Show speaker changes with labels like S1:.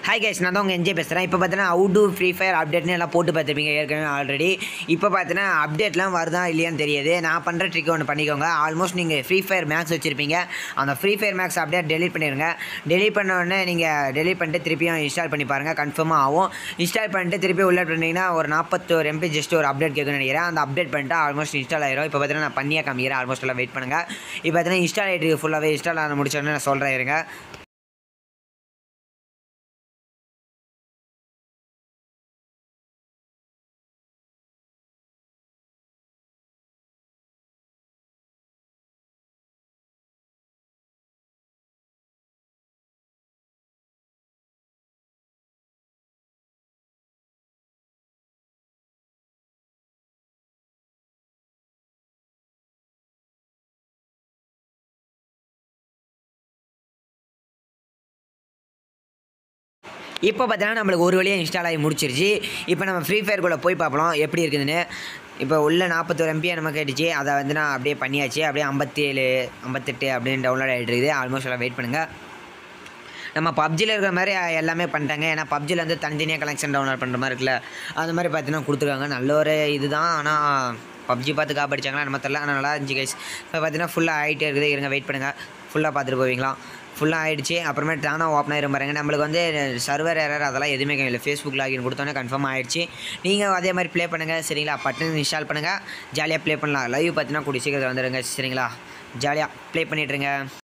S1: hi guys நான் தான் உங்கள் என்ஜே பேசுகிறேன் இப்போ பார்த்தீங்கன்னா அவுட் ஃப்ரீ ஃபயர் அப்டேட்னு எல்லாம் போட்டு பார்த்துருப்பீங்க ஏற்கனவே ஆல்ரெடி இப்போ பார்த்தீங்கன்னா அப்டேட்லாம் வருதா இல்லையான்னு தெரியாது நான் பண்ணுற ட்ரிக் ஒன்று பண்ணிக்கோங்க ஆல்மோஸ்ட் நீங்கள் ஃப்ரீ ஃபயர் மேக்ஸ் வச்சுருப்பீங்க அந்த free fire max update delete பண்ணிடுங்க டெலிட் பண்ண உடனே நீங்கள் டெலிட் பண்ணிட்டு திருப்பியும் இன்ஸ்டால் பண்ணி பாருங்கள் கன்ஃபார்மாக ஆகும் இன்ஸ்டால் பண்ணிட்டு திருப்பி உள்ள பண்ணிங்கன்னா ஒரு நாற்பத்தோரு எம்பி ஜஸ்ட் ஒரு அப்டேட் கேட்குன்னு நினைக்கிறேன் அந்த அப்டேட் பண்ணிட்டு ஆல்மோஸ்ட் இன்ஸ்டால் ஆயிரும் இப்போ பார்த்தீங்கன்னா நான் பண்ணியே காமிக்கிறேன் ஆல்மோஸ்ட் எல்லாம் வெயிட் பண்ணுங்கள் இப்போ பார்த்தீங்கன்னா இன்ஸ்டால் ஆகிட்டு ஃபுல்லாகவே இன்ஸ்டால் ஆன முடிச்சோடனே நான் சொல்கிறேன் இருங்க இப்போ பார்த்தீங்கன்னா நம்மளுக்கு ஒரு வழியாக இன்ஸ்டால் ஆகி முடிச்சிருச்சு இப்போ நம்ம ஃப்ரீ ஃபயர்க்குள்ளே போய் பார்ப்போம் எப்படி இருக்குதுன்னு இப்போ உள்ள நாற்பத்தோரு எம்பியை நமக்கு ஆயிடுச்சு அதை வந்து நான் அப்படியே பண்ணியாச்சு அப்படியே ஐம்பத்தி ஏழு ஐம்பத்தெட்டு அப்படின்னு டவுன்லோட் ஆகிட்டு இருக்குது ஆல்மோஸ்ட் எல்லாம் வெயிட் பண்ணுங்கள் நம்ம பப்ஜியில் இருக்கிற மாதிரி எல்லாமே பண்ணிட்டாங்க ஏன்னா பப்ஜியில் வந்து தனித்தனியாக கலெக்ஷன் டவுன்லோட் பண்ணுற மாதிரி இருக்குல்ல அந்த மாதிரி பார்த்தீங்கன்னா கொடுத்துருக்காங்க நல்ல ஒரு இதுதான் ஆனால் பப்ஜி பார்த்து காப்படிச்சாங்களா நம்ம தெரியல ஆனால் நல்லா இருந்துச்சு கைஸ் இப்போ பார்த்தீங்கன்னா ஃபுல்லாக ஆகிட்டே இருக்குது இருங்க வெயிட் பண்ணுங்கள் ஃபுல்லாக பார்த்துட்டு போவீங்களா ஃபுல்லாக ஆகிடுச்சு அப்புறமே தானாக ஓப்பன் ஆயிரும் பாருங்க நம்மளுக்கு வந்து சர்வர் எரர் அதெல்லாம் எதுவுமே இல்லை ஃபேஸ்புக் லாகின் கொடுத்தோன்னே கன்ஃபார்ம் ஆயிடுச்சு நீங்கள் அதே மாதிரி ப்ளே பண்ணுங்கள் சரிங்களா பட்டன் இன்ஸ்டால் பண்ணுங்கள் ஜாலியாக ப்ளே பண்ணலாம் லைவ் பார்த்தீங்கன்னா கூடிய சீக்கிரத்தில் வந்துடுங்க சரிங்களா ஜாலியாக ப்ளே பண்ணிட்டுருங்க